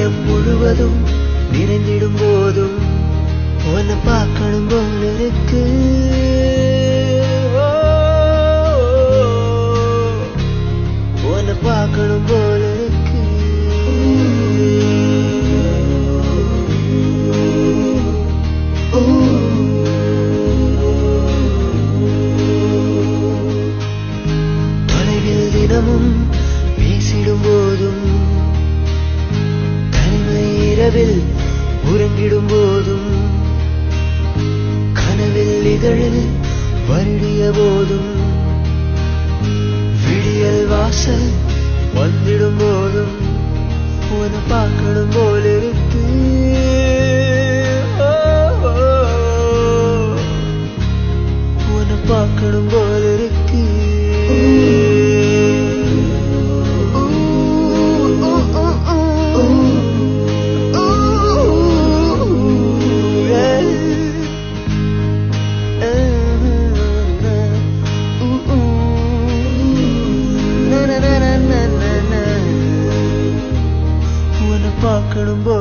உள்ளம் முழுவதும் நிறைந்திடும் போதும் உன்னை பார்க்கணும் போல இருக்கு உன்னை பார்க்கணும் போல இருக்கு தொலைவில் தினமும் பேசிடும் போதும் தனிமை இரவில் உறங்கிடும் போதும் கனவில் இதழில் வருடிய போதும் விடியல் வாசல் வந்திடும் போதும் உன்னை பார்க்கணும் போல இருக்கு ஓ, ஓ, உன்னை பார்க்கணும் போல இருக்கு உன்னை பார்க்கணும் போல